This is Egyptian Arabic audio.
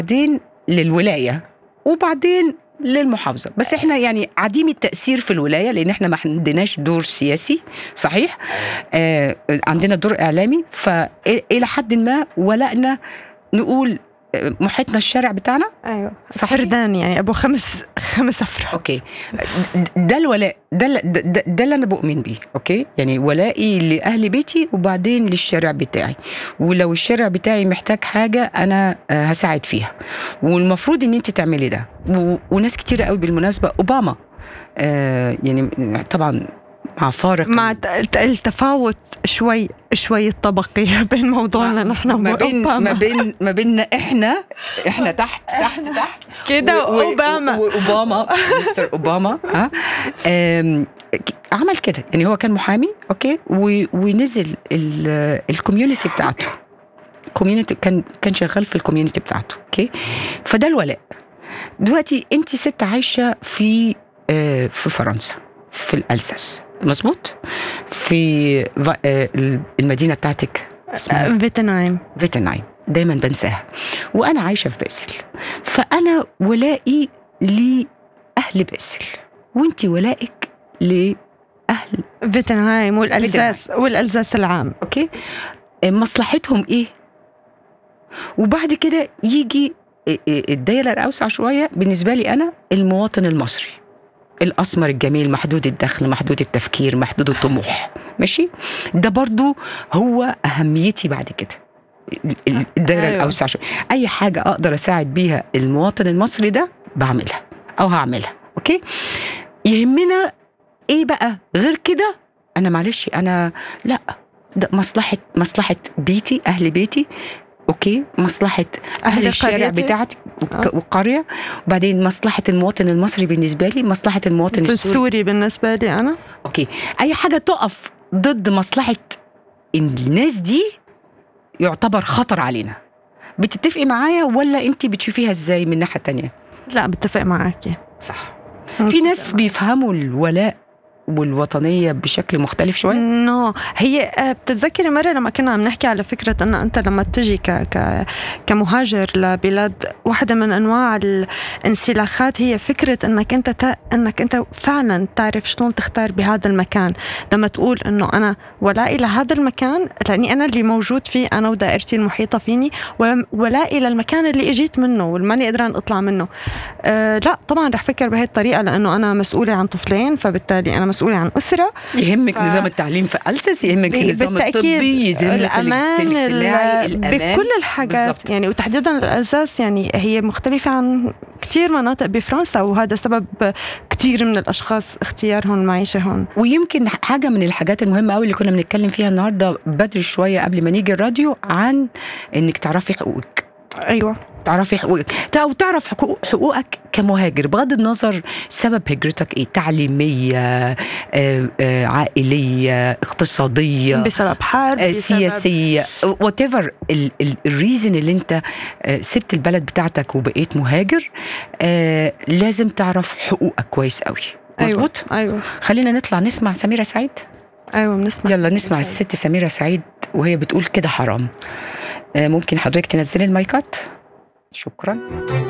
بعدين للولايه وبعدين للمحافظه بس احنا يعني عديم التاثير في الولايه لان احنا ما عندناش دور سياسي صحيح آه عندنا دور اعلامي فالى حد ما ولأنا نقول آه، محيطنا الشارع بتاعنا ايوه صحيح. فردان يعني ابو خمس خمس افراد اوكي ده الولاء ده ال- ده, ده, ده اللي انا بؤمن بيه اوكي يعني ولائي لاهل بيتي وبعدين للشارع بتاعي ولو الشارع بتاعي محتاج حاجه انا آه، هساعد فيها والمفروض ان انت تعملي ده و- وناس كتيره قوي بالمناسبه اوباما آه يعني طبعا مع فارق مع ت- ت- التفاوت شوي شوي الطبقي بين موضوعنا نحن ما بين ما وأوباما. بين ما بيننا احنا احنا تحت تحت تحت كده و- و- واوباما واوباما مستر اوباما ها آم، ك- عمل كده يعني هو كان محامي اوكي و- ونزل ال- الكوميونتي بتاعته كوميونتي كان كان شغال في الكوميونتي بتاعته اوكي فده الولاء دلوقتي انت ست عايشه في آه، في فرنسا في الالساس مظبوط في فا- آه، المدينه بتاعتك اسمها فيتنايم فيتنايم دايما بنساها وانا عايشه في باسل فانا ولائي لاهل باسل وانت ولائك لاهل فيتنايم والالزاس والالزاس العام اوكي مصلحتهم ايه وبعد كده يجي الدايره الاوسع شويه بالنسبه لي انا المواطن المصري الاسمر الجميل محدود الدخل محدود التفكير محدود الطموح ماشي ده برضو هو اهميتي بعد كده ال- الدايره أيوة. أيوة. الاوسع شويه اي حاجه اقدر اساعد بيها المواطن المصري ده بعملها او هعملها اوكي يهمنا ايه بقى غير كده انا معلش انا لا ده مصلحه مصلحه بيتي اهل بيتي اوكي مصلحه اهل, أهل الشارع قريتي؟ بتاعتي آه. وك- والقريه وبعدين مصلحه المواطن المصري بالنسبه لي مصلحه المواطن السوري السوري بالنسبه لي انا اوكي اي حاجه تقف ضد مصلحه الناس دي يعتبر خطر علينا بتتفقي معايا ولا انت بتشوفيها ازاي من الناحيه التانية لا بتفق معك صح في ناس بيفهموا الولاء والوطنيه بشكل مختلف شويه نو هي آه، بتتذكري مرة لما كنا عم نحكي على فكرة أن أنت لما تجي ك ك كمهاجر لبلاد واحدة من أنواع الانسلاخات هي فكرة أنك أنت ت... أنك أنت فعلا تعرف شلون تختار بهذا المكان لما تقول أنه أنا ولائي لهذا المكان لأني أنا اللي موجود فيه أنا ودائرتي المحيطة فيني ولم- ولائي للمكان اللي إجيت منه والماني قدران أطلع منه أه لا طبعا رح فكر بهي الطريقة لأنه أنا مسؤولة عن طفلين فبالتالي أنا مسؤولة عن أسرة يهمك ف- نظام التعليم في ألسس يهمك النظام بالتأكيد الطبي يهمك الأمان الاجتماعي ال- الامان بكل الحاجات بالضبط. يعني وتحديدا الألزاس يعني هي مختلفة عن كتير مناطق بفرنسا وهذا سبب كتير من الأشخاص اختيارهم المعيشة هون ويمكن حاجه من الحاجات المهمه قوي اللي كنا بنتكلم فيها النهارده بدري شويه قبل ما نيجي الراديو عن انك تعرفي حقوقك أيوة تعرفي حقوقك او تعرف حقوق حقوقك كمهاجر بغض النظر سبب هجرتك ايه تعليميه آه، آه، عائليه اقتصاديه بسبب حرب آه، بسبب- سياسيه وات ايفر الريزن اللي انت آه، سبت البلد بتاعتك وبقيت مهاجر آه، لازم تعرف حقوقك كويس قوي أيوة مظبوط أيوة خلينا نطلع نسمع سميره سعيد أيوة بنسمع يلا نسمع الست سميره سعيد وهي بتقول كده حرام آه، ممكن حضرتك تنزلي المايكات شكرا